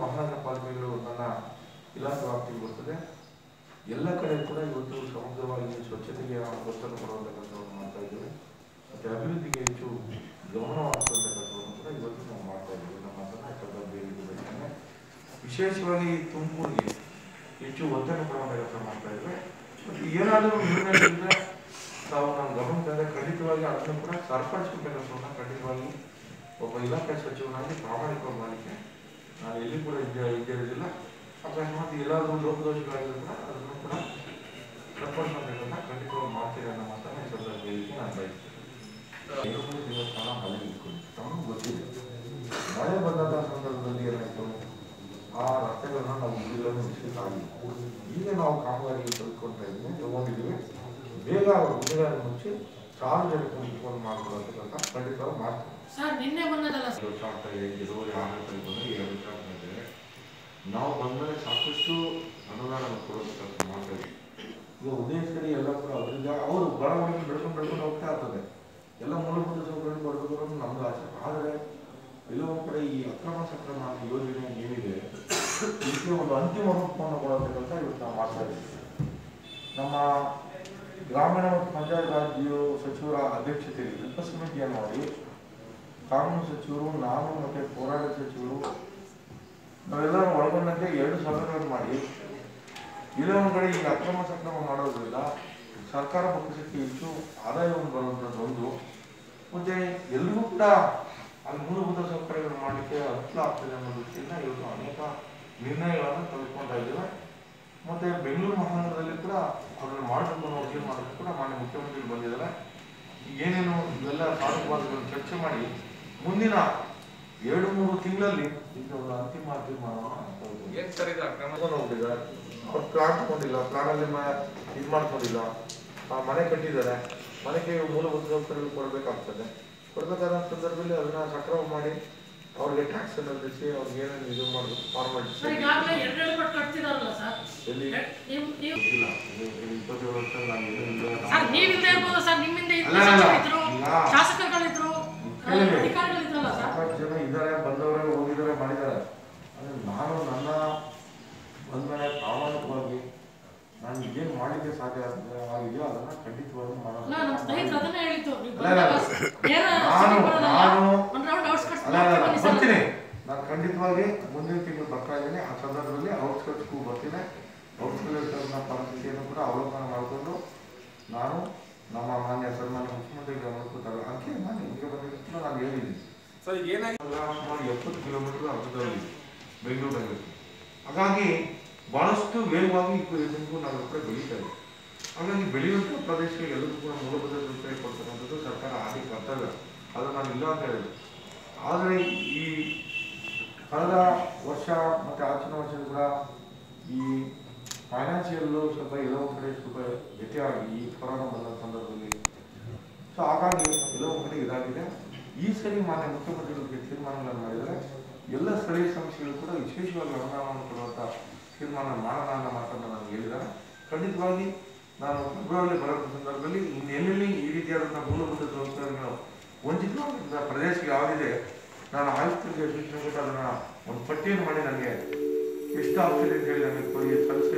ಮಹಾನಗರ ಪಾಲಿಕೆಗಳು ನನ್ನ ಇಲಾಖೆ ವ್ಯಾಪ್ತಿಗೆ ಬರ್ತದೆ ಎಲ್ಲ ಕಡೆ ಕೂಡ ಇವತ್ತು ಸಮಗ್ರವಾಗಿ ಸ್ವಚ್ಛತೆಗೆ ಒತ್ತನ್ನು ಕೊಡುವಂಥ ಕೆಲಸವನ್ನು ಮಾಡ್ತಾ ಇದ್ದೇವೆ ಮತ್ತು ಅಭಿವೃದ್ಧಿಗೆ ಹೆಚ್ಚು ಗಮನ ಹರಿಸುವಂಥ ಕೆಲಸವನ್ನು ಕೂಡ ಇವತ್ತು ನಾವು ಮಾಡ್ತಾ ಇದ್ದೇವೆ ನಮ್ಮ ಮಾತನ್ನು ಸಂದರ್ಭ ಹೇಳಿದ್ದೇನೆ ವಿಶೇಷವಾಗಿ ತುಮಕೂರಿಗೆ ಹೆಚ್ಚು ಒತ್ತನ್ನು ಕೊಡುವಂಥ ಕೆಲಸ ಮಾಡ್ತಾ ಇದ್ದೇವೆ ಮತ್ತು ಏನಾದರೂ ನಿರ್ಣಯ ಇದ್ದರೆ ತಾವು ನಮ್ಮ ಗಮನ ತಂದರೆ ಖಂಡಿತವಾಗಿ ಅದನ್ನು ಕೂಡ ಸರಿಪಡಿಸುವಂಥ ಕೆಲಸವನ್ನು ಖಂಡಿತವಾಗಿ ಒಬ್ಬ ಇಲಾಖೆ ಸಚಿವನಾಗಿ ಪ್ರಾಮಾಣಿಕವಾಗಿ ಮಾಡಲಿಕ್ಕೆ ನಾನು ಎಲ್ಲಿ ಕೂಡ ಇದ್ದ ಇದ್ದಿರೋದಿಲ್ಲ ಅಕಸ್ಮಾತ್ ಎಲ್ಲಾದರೂ ಲೋಪದೋಷಗಳಾಗಿದ್ರು ಕೂಡ ಅದನ್ನು ಕೂಡ ಸರಿಪಡಿಸುವಂಥದ್ದನ್ನು ಖಂಡಿತವಾಗಿ ಮಾಡ್ತೀರಿ ಅನ್ನೋ ಮಾತನ್ನು ಈ ಸಂದರ್ಭದಲ್ಲಿ ನಾನು ಬಯಸ್ತೇನೆ ಎರಡು ದೇವಸ್ಥಾನ ಮಳೆ ಇಟ್ಕೊಂಡು ತಮಗೆ ಗೊತ್ತಿದೆ ಮಳೆ ಬಂದಂಥ ಸಂದರ್ಭದಲ್ಲಿ ಏನಾಯಿತು ಆ ರಸ್ತೆಗಳನ್ನ ನಾವು ಮುಗಿಗಳನ್ನು ಮುಚ್ಚಲಿಕ್ಕಾಗಿಲ್ಲ ಈಗ ನಾವು ಕಾಮಗಾರಿ ತೆಗೆದುಕೊಳ್ತಾ ಇದ್ದೀವಿ ತಗೊಂಡಿದ್ದೀವಿ ಬೇಗ ಮುಗಿಗಳನ್ನು ಮುಚ್ಚಿ ಸಾರ್ವಜನಿಕ ಮುಖವನ್ನು ಮಾಡ್ಕೊಳ್ಳೋಂಥ ಕೆಲಸ ಖಂಡಿತವಾಗಿ ಮಾಡ್ತೀವಿ ಸರ್ ನಿನ್ನೆ ಬಂದದಲ್ಲ ಸರ್ ವರ್ಷ ಆಗ್ತಾ ಇದೆ ಇರುವವರೆ ಆಡಳಿತಕ್ಕೆ ಬಂದರೆ ಎರಡು ವರ್ಷ ಆಗ್ತಾ ಇದೆ ನಾವು ಬಂದರೆ ಸಾಕಷ್ಟು ಅನುದಾನ ಕೊಡೋದು ಕೆಲಸ ಮಾಡ್ತಾ ಇದ್ದೀವಿ ಈಗ ಉದ್ದೇಶದಲ್ಲಿ ಎಲ್ಲ ಕೂಡ ಅವರಿಂದ ಅವರು ಬಡವಣಿಗೆ ಬೆಳ್ಕೊಂಡು ಬೆಳ್ಕೊಂಡು ಹೋಗ್ತಾ ಇರ್ತದೆ ಎಲ್ಲ ಮೂಲಭೂತ ಸೌಕರ್ಯ ಬರಬೇಕು ಅನ್ನೋದು ನಮ್ದು ಆಸೆ ಆದರೆ ಕೆಲವೊಂದು ಕಡೆ ಈ ಅಕ್ರಮ ಸಕ್ರಮ ಅಂತ ಯೋಜನೆ ಏನಿದೆ ಇದಕ್ಕೆ ಒಂದು ಅಂತಿಮ ರೂಪವನ್ನು ಕೊಡುವಂಥ ಕೆಲಸ ಇವತ್ತು ನಾವು ಮಾಡ್ತಾ ಇದ್ದೀವಿ ನಮ್ಮ ಗ್ರಾಮೀಣ ಮತ್ತು ಪಂಚಾಯತ್ ರಾಜ್ ಸಚಿವರ ಅಧ್ಯಕ್ಷತೆಯಲ್ಲಿ ಉಪ ಸಮಿತಿಯನ್ನು ಮಾಡಿ ಕಾನೂನು ಸಚಿವರು ನಾನು ಮತ್ತೆ ಹೋರಾಟ ಸಚಿವರು ನಾವೆಲ್ಲರೂ ಒಳಗೊಂಡಂತೆ ಎರಡು ಸಭೆಗಳನ್ನು ಮಾಡಿ ಇಲ್ಲೇ ಒಂದು ಕಡೆ ಈಗ ಅಕ್ರಮ ಸಕ್ರಮ ಮಾಡೋದ್ರಿಂದ ಸರ್ಕಾರ ಪಕ್ಷಕ್ಕೆ ಹೆಚ್ಚು ಆದಾಯವನ್ನು ಬರುವಂಥದ್ದು ಒಂದು ಮತ್ತೆ ಎಲ್ರಿಗೂ ಕೂಡ ಅಲ್ಲಿ ಮೂಲಭೂತ ಸೌಕರ್ಯಗಳು ಮಾಡಲಿಕ್ಕೆ ಅನುಕೂಲ ಆಗ್ತದೆ ಅನ್ನೋ ದೃಷ್ಟಿಯಿಂದ ಇವತ್ತು ಅನೇಕ ನಿರ್ಣಯಗಳನ್ನು ತೆಗೆದುಕೊಳ್ತಾ ಇದ್ದೇವೆ ಮತ್ತೆ ಬೆಂಗಳೂರು ಮಹಾನಗರದಲ್ಲಿ ಕೂಡ ಅದನ್ನು ಮಾಡಬೇಕು ಅನ್ನೋ ತೀರ್ಮಾನಕ್ಕೆ ಕೂಡ ಮಾನ್ಯ ಮುಖ್ಯಮಂತ್ರಿಗಳು ಬಂದಿದ್ದಾರೆ ಏನೇನು ಇವೆಲ್ಲ ಸಾಧಕವಾದಗಳನ್ನು ಚರ್ಚೆ ಮಾಡಿ ಮುಂದಿನ ಎರಡು ಮೂರು ತಿಂಗಳಲ್ಲಿ ಇದಕ್ಕೆ ಒಂದು ಅಂತಿಮ ತೀರ್ಮಾನವನ್ನು ತೆಗೆದುಕೊಳ್ಳಿ. ಏನ್ ಸರ್ ಇದು ಅಕ್ರಮ ಕರ್ಕೊಂಡು ಹೋಗ್ತಿದ್ದಾರೆ ಅವ್ರು ಪ್ಲಾನ್ ತಗೊಂಡಿಲ್ಲ ಪ್ಲಾನಲ್ಲಿ ಇದು ಮಾಡ್ಕೊಂಡಿಲ್ಲ ಆ ಮನೆ ಕಟ್ಟಿದ್ದಾರೆ ಮನೆಗೆ ಮೂಲಭೂತ ಸೌಕರ್ಯಗಳು ಕೊಡಬೇಕಾಗ್ತದೆ ಕೊಡಬೇಕಾದ ಸಂದರ್ಭದಲ್ಲಿ ಅದನ್ನ ಸಕ್ರಮ ಮಾಡಿ ಅವ್ರಿಗೆ ಟ್ಯಾಕ್ಸ್ ಅನ್ನು ವಿಧಿಸಿ ಅವ್ರಿಗೆ ಏನೇನು ಇದು ಮಾಡಬೇಕು ಫಾರ್ಮಾಲಿಟಿ ಸರ್ ಈಗಾಗಲೇ ಎರಡೆರಡು ಪಟ್ಟು ಕಟ್ತಿದಾರಲ್ಲ ಸರ್ ಎಲ್ಲಿ ನೀವು ನೀವು ಗೊತ್ತಿಲ್ಲ ಇದು ಇದು ಇಪ್ಪತ್ತೇಳು ವರ್ಷ ನಾನು ಏನಿಲ್ಲ ಸರ್ ನೀವಿಂದ ಇರ್ಬೋದು ಸರ್ ನಿಮ್ಮಿಂದ ಇದ್ದ ಅಲ್ಲ, ಅಲ್ಲ. ಶಾಸಕರಿದ್ರು ಈಗ- ಶಾಸಕರುಗಳಿದ್ರು ಕೇಳಿ. ಅಧಿಕಾರಿಗಳಿದ್ರಲ್ಲ ಸರ್ ಸಾಕಷ್ಟು ಜನ ಇದ್ದಾರೆ ಬಂದವರೇ ಹೋಗಿದ್ದಾರೆ ಮಾಡಿದ್ದಾರೆ ಆದರೆ ನಾನು ನನ್ನ ಬಂದಮೇಲೆ ಪ್ರಾಮಾಣಿಕವಾಗಿ ನಾನು ಏನು ಮಾಡಲಿಕ್ಕೆ ಸಾಧ್ಯ ಆಗ್ತದೆ ಆಗಿದೆಯೋ ಅದನ್ನು ಖಂಡಿತವಾಗಿ ಅಲ್ಲ ನಮ್ಮ ಸ್ನೇಹಿತರು ಮಾಡೋಣ ಅದನ್ನೇ ಹೇಳಿದ್ದು ನೀವು ಅಲ್ಲ, ಅಲ್ಲ. ಬಂದಾಗ ನೇರ ನಾನು ಸಿಟಿ ಬರೋದಲ್ಲ. ನಾನು ಒಂದ್ ರೌಂಡ್ ಔಟ್ಸ್ಕಟ್ಸ್ ಅಲ್ಲ ಅಲ್ಲ ಬನ್ನಿ ಸರ್. ಬರ್ತೀನಿ ನಾನು ಖಂಡಿತವಾಗಿ ಮುಂದಿನ ತಿಂಗಳು ಬರ್ತಾ ಇದ್ದೀನಿ ಆ ಸಂದರ್ಭದಲ್ಲಿ ಔಟ್ಸ್ಕಟ್ಸ್ಗೂ ಬರ್ತೀನಿ ಔಟ್ಸ್ಕಟ್ಸ್ನ ಪರಿಸ್ಥಿತಿಯನ್ನು ಕೂಡ ಅವಲೋಕನ ಮಾಡಿಕೊಂಡು ನಾನು ನಮ್ಮ ಮಾನ್ಯ ಸನ್ಮಾನ್ಯ ಮುಖ್ಯಮಂತ್ರಿ ಗಮನಕ್ಕೂ ತರೋ ಅಂಕೆ ನಾನು ಹಿಂಗೆ ಬಂದಿದ್ದು ನಾನು ಹೇಳಿದ್ದೀನಿ ಸರ್ ಈಗ ಏನಾಗಿ ಸುಮಾರು ಎಪ್ಪತ್ತು ಕಿಲೋಮೀಟರ್ ಅರ್ಧದಲ್ಲಿ ಬೆಂಗಳೂರಲ್ಲಿ ಹಾಗಾಗಿ ಬಹಳಷ್ಟು ವೇಗವಾಗಿ ಈ ತುಮಕೂರು ನಗರ ಕೂಡ ಬೆಳೀತಾ ಇದೆ ಹಾಗಾಗಿ ಬೆಳೆಯುವಂಥ ಪ್ರದೇಶಕ್ಕೆ ಎಲ್ಲರಿಗೂ ಕೂಡ ಮೂಲಭೂತ ಸೌಕರ್ಯ ಕೊಡ್ತಕ್ಕಂಥದ್ದು ಸರ್ಕಾರ ಆದಿ ಕರ್ತವ್ಯ ಅದು ನಾನು ಇಲ್ಲ ಅಂತ ಹೇಳಿದೆ ಆದರೆ ಈ ಕಳೆದ ವರ್ಷ ಮತ್ತು ಆಚಿನ ವರ್ಷ ಕೂಡ ಈ ಫೈನಾನ್ಷಿಯಲ್ಲು ಸ್ವಲ್ಪ ಎಲ್ಲೋ ಒಂದು ಕಡೆ ಸ್ವಲ್ಪ ವ್ಯತ್ಯಾಗಿ ಈ ಕೊರೋನಾ ಬಂದ ಸಂದರ್ಭದಲ್ಲಿ ಸೊ ಹಾಗಾಗಿ ಎಲ್ಲೋ ಒಂದು ಕಡೆ ಇದಾಗಿದೆ ಈ ಸರಿ ಮಾನ್ಯ ಮುಖ್ಯಮಂತ್ರಿಗಳಿಗೆ ತೀರ್ಮಾನಗಳನ್ನು ಮಾಡಿದರೆ ಎಲ್ಲ ಸ್ಥಳೀಯ ಸಂಸ್ಥೆಗಳು ಕೂಡ ವಿಶೇಷವಾಗಿ ಅನುದಾನವನ್ನು ಕೊಡುವಂಥ ತೀರ್ಮಾನ ಮಾಡೋಣ ಅನ್ನೋ ಮಾತನ್ನು ನಾನು ಹೇಳಿದ್ದಾರೆ ಖಂಡಿತವಾಗಿ ನಾನು ಫೆಬ್ರವರಿ ಬರೋ ಸಂದರ್ಭದಲ್ಲಿ ಇನ್ನೆಲ್ಲಿ ಈ ರೀತಿಯಾದಂಥ ಮೂಲಭೂತ ಸೌಕರ್ಯಗಳು ವಂಚಿತವಾಗಿದ್ದ ಪ್ರದೇಶ ಯಾವುದಿದೆ ನಾನು ಆಯುಕ್ತರಿಗೆ ಸೂಚನೆ ಕೊಟ್ಟು ಅದನ್ನು ಒಂದು ಪಟ್ಟಿಯನ್ನು ಮಾಡಿ ನನಗೆ ಎಷ್ಟು ಆಗ್ತದೆ ಅಂತ ಹೇಳಿ ನನಗೆ ಕೊಡಿ ಸಲ್ಲಿಸ